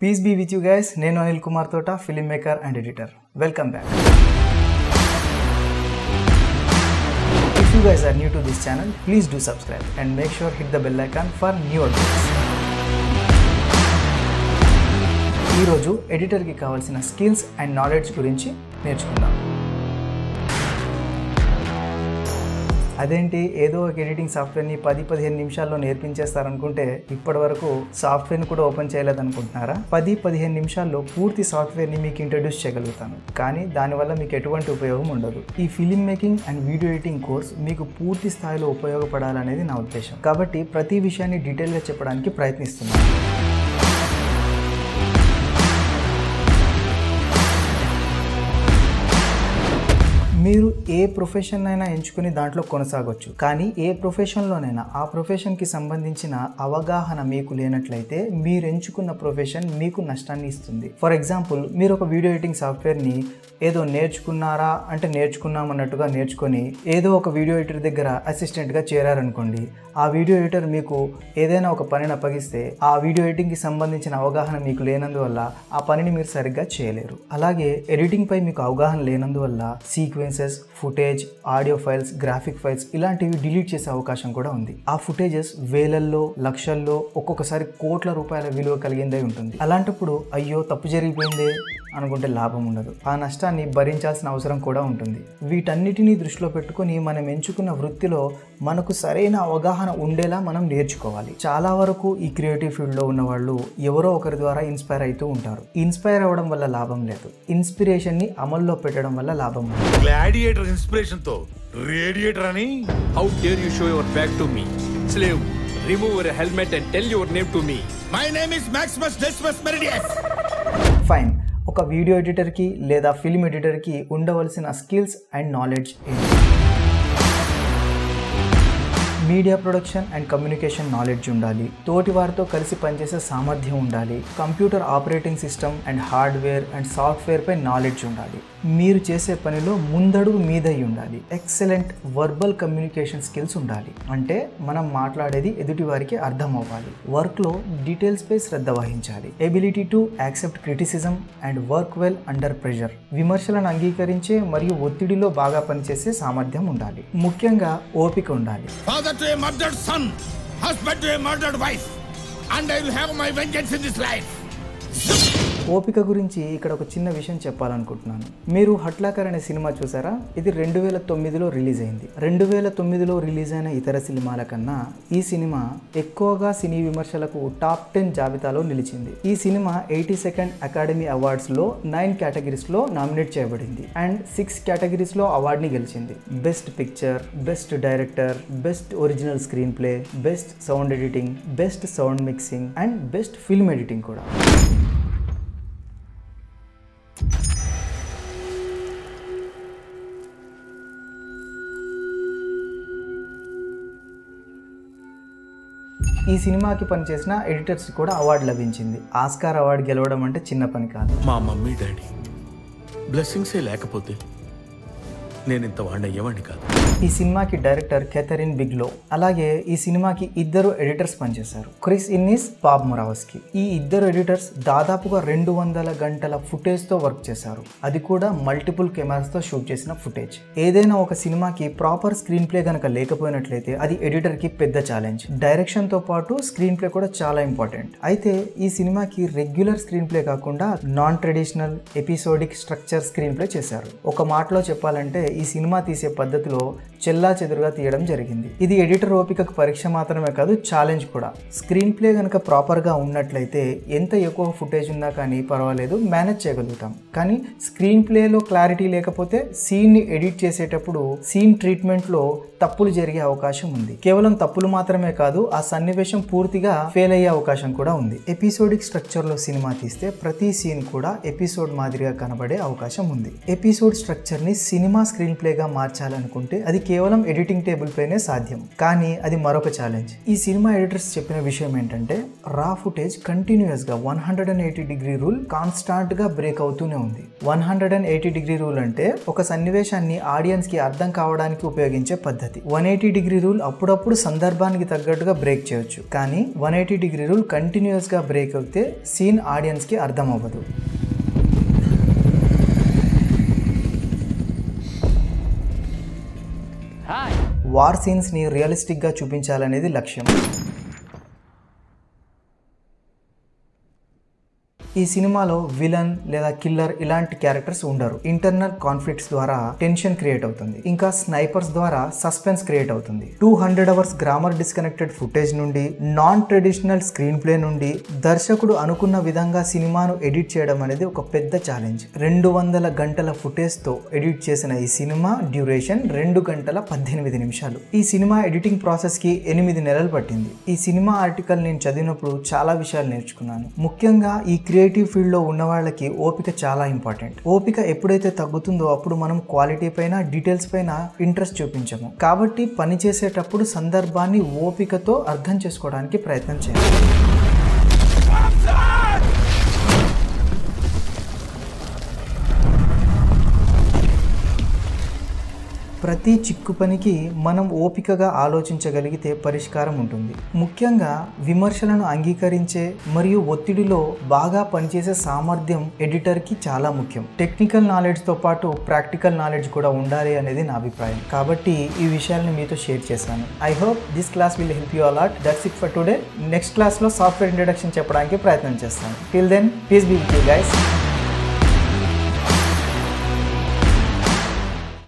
Piece be with you guys నేను Anil Kumar Thota film maker and editor welcome back if you guys are new to this channel please do subscribe and make sure hit the bell icon for new updates ఈరోజు ఎడిటర్కి కావాల్సిన skills and knowledge గురించి నేర్చుకుందాం అదేంటి ఏదో ఒక editing సాఫ్ట్వేర్ని పది పదిహేను నిమిషాల్లో నేర్పించేస్తారనుకుంటే ఇప్పటి వరకు సాఫ్ట్వేర్ని కూడా ఓపెన్ చేయలేదనుకుంటున్నారా పది పదిహేను నిమిషాల్లో పూర్తి సాఫ్ట్వేర్ని మీకు ఇంట్రడ్యూస్ చేయగలుగుతాను కానీ దానివల్ల మీకు ఎటువంటి ఉపయోగం ఉండదు ఈ film making and video editing course మీకు పూర్తి స్థాయిలో ఉపయోగపడాలనేది నా ఉద్దేశం కాబట్టి ప్రతి విషయాన్ని డీటెయిల్గా చెప్పడానికి ప్రయత్నిస్తున్నాను మీరు ఏ ప్రొఫెషన్ అయినా ఎంచుకుని దాంట్లో కొనసాగొచ్చు కానీ ఏ ప్రొఫెషన్లోనైనా ఆ ప్రొఫెషన్కి సంబంధించిన అవగాహన మీకు లేనట్లయితే మీరు ఎంచుకున్న ప్రొఫెషన్ మీకు నష్టాన్ని ఇస్తుంది ఫర్ ఎగ్జాంపుల్ మీరు ఒక వీడియో ఎడిటింగ్ సాఫ్ట్వేర్ని ఏదో నేర్చుకున్నారా అంటే నేర్చుకున్నాం అన్నట్టుగా నేర్చుకొని ఏదో ఒక వీడియో ఎడిటర్ దగ్గర అసిస్టెంట్గా చేరారనుకోండి ఆ వీడియో ఎడిటర్ మీకు ఏదైనా ఒక పనిని అప్పగిస్తే ఆ వీడియో ఎడిటింగ్కి సంబంధించిన అవగాహన మీకు లేనందువల్ల ఆ పనిని మీరు సరిగ్గా చేయలేరు అలాగే ఎడిటింగ్ పై మీకు అవగాహన లేనందువల్ల sequences footage audio files graphic files ఇలాంటివి డిలీట్ చేసే అవకాశం కూడా ఉంది ఆ ఫుటేజెస్ వేలల్లో లక్షల్లో ఒక్కొక్కసారి కోట్ల రూపాయల విలువ కలిగిందే ఉంటుంది అలాంటప్పుడు అయ్యో తప్పు జరిగిపోయిందే అనుకుంటే లాభం ఉండదు ఆ నష్టాన్ని భరించాల్సిన అవసరం కూడా ఉంటుంది వీటన్నిటినీ దృష్టిలో పెట్టుకొని మనం ఎంచుకున్న వృత్తిలో మనకు సరైన అవగాహన ఉండేలా మనం నేర్చుకోవాలి చాలా వరకు ఈ క్రియేటివ్ ఫీల్డ్లో ఉన్న వాళ్ళు ఎవరో ఒకరి ద్వారా ఇన్స్పైర్ అవుతూ ఉంటారు ఇన్స్పైర్ అవ్వడం వల్ల లాభం లేదు ఇన్స్పిరేషన్ని అమల్లో పెట్టడం వల్ల లాభం ఉంది గ్లాడియేటర్ ఇన్స్పిరేషన్ తో రేడియేటర్ అని How dare you show your back to me? Slave, remove your helmet and tell your name to me. My name is Maximus Decimus Meridius fine ఒక వీడియో ఎడిటర్కి లేదా ఫిల్మ్ ఎడిటర్కి ఉండవలసిన స్కిల్స్ అండ్ నాలెడ్జ్ ఏంటి media production and communication knowledge ఉండాలి తోటి వారితో కలిసి పనిచేసే సామర్థ్యం ఉండాలి computer operating system and hardware and software పై నాలెడ్జ్ ఉండాలి మీరు చేసే పనిలో ముందడుగు మీదై ఉండాలి ఎక్సలెంట్ వర్బల్ కమ్యూనికేషన్ స్కిల్స్ ఉండాలి అంటే మనం మాట్లాడేది ఎదుటి వారికి అర్థం అవ్వాలి వర్క్లో డీటెయిల్స్ పై శ్రద్ధ వహించాలి ability to accept criticism and work well under pressure విమర్శలను అంగీకరించే మరియు ఒత్తిడిలో బాగా పనిచేసే సామర్థ్యం ఉండాలి ముఖ్యంగా ఓపిక ఉండాలి father to a murdered son husband to a murdered wife and I will have my vengeance in this life ఓపిక గురించి ఇక్కడ ఒక చిన్న విషయం చెప్పాలనుకుంటున్నాను మీరు హట్లాకర్ అనే సినిమా చూసారా ఇది రెండు వేల తొమ్మిదిలో రిలీజ్ అయింది రెండు వేల తొమ్మిదిలో రిలీజ్ అయిన ఇతర సినిమాల కన్నా ఈ సినిమా ఎక్కువగా సినీ విమర్శలకు టాప్ టెన్ జాబితాలో నిలిచింది ఈ సినిమా ఎయిటీ సెకండ్ అకాడమీ అవార్డ్స్లో నైన్ కేటగిరీస్లో నామినేట్ చేయబడింది అండ్ సిక్స్ కేటగిరీస్లో అవార్డుని గెలిచింది best picture best director best original screenplay best sound editing best sound mixing and best film editing కూడా ఈ సినిమాకి పనిచేసిన ఎడిటర్స్ కూడా అవార్డు లభించింది ఆస్కార్ అవార్డు గెలవడం అంటే చిన్న పని కాదు మా మమ్మీ డాడీ బ్లెస్సింగ్సే లేకపోతే నేను ఇంత వాడిన అయ్యేవాడిని కాదు ఈ సినిమాకి డైరెక్టర్ కెథరిన్ బిగ్లో అలాగే ఈ సినిమాకి ఇద్దరు ఎడిటర్స్ పనిచేశారు క్రిస్ ఇన్నిస్ బాబ్ మొరావస్కి ఈ ఇద్దరు ఎడిటర్స్ దాదాపుగా రెండు వందల గంటల ఫుటేజ్ తో వర్క్ చేశారు అది కూడా మల్టిపుల్ కెమెరాస్ తో షూట్ చేసిన ఫుటేజ్ ఏదైనా ఒక సినిమాకి ప్రాపర్ స్క్రీన్ ప్లే కనుక లేకపోయినట్లయితే అది ఎడిటర్ కి పెద్ద ఛాలెంజ్ డైరెక్షన్ తో పాటు స్క్రీన్ ప్లే కూడా చాలా ఇంపార్టెంట్ అయితే ఈ సినిమాకి రెగ్యులర్ స్క్రీన్ ప్లే కాకుండా non traditional episodic structure screenplay చేశారు ఒక మాటలో చెప్పాలంటే ఈ సినిమా తీసే పద్ధతిలో చెల్లా చెదురుగా తీయడం జరిగింది ఇది ఎడిటర్ ఓపికకు పరీక్ష మాత్రమే కాదు ఛాలెంజ్ కూడా స్క్రీన్ ప్లే కనుక ప్రాపర్గా ఉన్నట్లయితే ఎంత ఎక్కువ ఫుటేజ్ ఉన్నా కానీ పర్వాలేదు మేనేజ్ చేయగలుగుతాం కానీ స్క్రీన్ ప్లేలో క్లారిటీ లేకపోతే సీన్ని ఎడిట్ చేసేటప్పుడు సీన్ ట్రీట్మెంట్లో తప్పులు జరిగే అవకాశం ఉంది కేవలం తప్పులు మాత్రమే కాదు ఆ సన్నివేశం పూర్తిగా ఫెయిల్ అయ్యే అవకాశం కూడా ఉంది ఎపిసోడిక్ స్ట్రక్చర్ లో సినిమా తీస్తే ప్రతి సీన్ కూడా ఎపిసోడ్ మాదిరిగా కనబడే అవకాశం ఉంది ఎపిసోడ్ స్ట్రక్చర్ ని సినిమా స్క్రీన్ ప్లేగా మార్చాలనుకుంటే అది కేవలం కేవలం ఎడిటింగ్ టేబుల్ పైనే సాధ్యం కానీ అది మరొక ఛాలెంజ్ ఈ సినిమా ఎడిటర్స్ చెప్పిన విషయం ఏంటంటే రా ఫుటేజ్ కంటిన్యూస్ గా one hundred and eighty degree rule constant గా బ్రేక్ అవుతూనే ఉంది one hundred and eighty degree rule అంటే ఒక సన్నివేశాన్ని ఆడియన్స్ కి అర్థం కావడానికి ఉపయోగించే పద్ధతి వన్ ఎయిటీ డిగ్రీ రూల్ అప్పుడప్పుడు సందర్భానికి తగ్గట్టుగా బ్రేక్ చేయొచ్చు కానీ one eighty degree rule continuous గా బ్రేక్ అవుతే సీన్ ఆడియన్స్ కి అర్థం అవ్వదు వార్ సీన్స్ ని రియలిస్టిక్ గా చూపించాలనేది లక్ష్యం ఈ సినిమాలో విలన్ లేదా కిల్లర్ ఇలాంటి క్యారెక్టర్స్ ఉండరు ఇంటర్నల్ కాన్ఫ్లిక్ట్స్ ద్వారా టెన్షన్ క్రియేట్ అవుతుంది ఇంకా స్నైపర్స్ ద్వారా సస్పెన్స్ క్రియేట్ అవుతుంది two hundred hours grammar disconnected footage నుండి నాన్ ట్రెడిషనల్ స్క్రీన్ ప్లే నుండి దర్శకుడు అనుకున్న విధంగా సినిమాను ఎడిట్ చేయడం అనేది ఒక పెద్ద ఛాలెంజ్ రెండు వందల గంటల ఫుటేజ్ తో ఎడిట్ చేసిన ఈ సినిమా డ్యూరేషన్ రెండు గంటల పద్దెనిమిది నిమిషాలు ఈ సినిమా ఎడిటింగ్ ప్రాసెస్ కి ఎనిమిది నెలలు పట్టింది ఈ సినిమా ఆర్టికల్ నేను చదివినప్పుడు చాలా విషయాలు నేర్చుకున్నాను ముఖ్యంగా ఈ క్రియేటివ్ ఫీల్డ్ లో ఉన్న వాళ్ళకి ఓపిక చాలా ఇంపార్టెంట్ ఓపిక ఎప్పుడైతే తగ్గుతుందో అప్పుడు మనం క్వాలిటీ పైన డీటెయిల్స్ పైన ఇంట్రెస్ట్ చూపించము కాబట్టి పని చేసేటప్పుడు సందర్భాన్ని ఓపికతో అర్థం చేసుకోవడానికి ప్రయత్నం చేయాలి ప్రతి చిక్కు పనికి మనం ఓపికగా ఆలోచించగలిగితే పరిష్కారం ఉంటుంది ముఖ్యంగా విమర్శలను అంగీకరించే మరియు ఒత్తిడిలో బాగా పనిచేసే సామర్థ్యం ఎడిటర్కి చాలా ముఖ్యం టెక్నికల్ నాలెడ్జ్తో పాటు ప్రాక్టికల్ నాలెడ్జ్ కూడా ఉండాలి అనేది నా అభిప్రాయం కాబట్టి ఈ విషయాలను మీతో షేర్ చేశాను I hope this class will help you a lot that's it for today next క్లాస్లో సాఫ్ట్వేర్ ఇంట్రడక్షన్ చెప్పడానికి ప్రయత్నం చేస్తాను till then please be with you guys